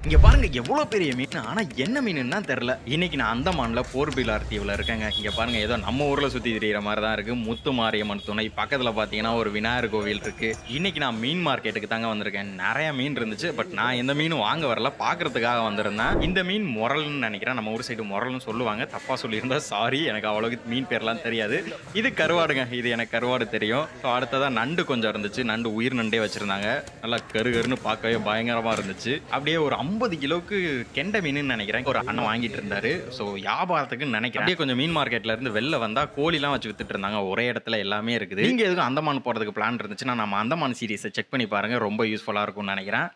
இங்க பாருங்க எவ்வளவு பெரிய மீன் ஆனா என்ன மீனுன்னா தெரியல இன்னைக்கு நான் அந்தமான்ல போர்பிலார் தீவுல இருக்கேங்க இங்க பாருங்க ஏதோ நம்ம ஊர்ல சுத்தி திரியிற மாதிரி தான் இருக்கு முத்து மாரியம்மன் துணை பக்கத்துல பாத்தீங்கன்னா ஒரு விநாயகர் கோவில் இருக்கு இன்னைக்கு நான் மீன் மார்க்கெட்டுக்கு தாங்க வந்திருக்கேன் நிறைய மீன் இருந்துச்சு பட் நான் எந்த மீனும் வாங்க வரல பாக்குறதுக்காக வந்திருந்தேன் இந்த மீன் முரல்னு நினைக்கிறேன் நம்ம ஊர் சைடு முரல்னு சொல்லுவாங்க தப்பா சொல்லியிருந்தா சாரி எனக்கு அவ்வளவுக்கு மீன் பேர்லாம் தெரியாது இது கருவாடுங்க இது எனக்கு கருவாடு தெரியும் ஸோ அடுத்ததா நண்டு கொஞ்சம் இருந்துச்சு நண்டு உயிர் நண்டே வச்சிருந்தாங்க நல்லா கரு கருன்னு பார்க்கவே பயங்கரமா இருந்துச்சு அப்படியே ஒரு ஐம்பது கிலோவுக்கு கெண்டை மீன் நினைக்கிறேன் ஒரு அண்ணன் வாங்கிட்டு இருந்தாரு ஸோ வியாபாரத்துக்கு நினைக்கிறேன் அப்படியே கொஞ்சம் மீன் மார்க்கெட்ல இருந்து வெளில வந்தா கோழிலாம் வச்சு வித்துட்டு இருந்தாங்க ஒரே இடத்துல எல்லாமே இருக்குது நீங்க எதுக்கும் அந்தமான் போறதுக்கு பிளான் இருந்துச்சுன்னா நம்ம அந்தமான் சீரிஸை செக் பண்ணி பாருங்க ரொம்ப யூஸ்ஃபுல்லா இருக்கும்னு நினைக்கிறேன்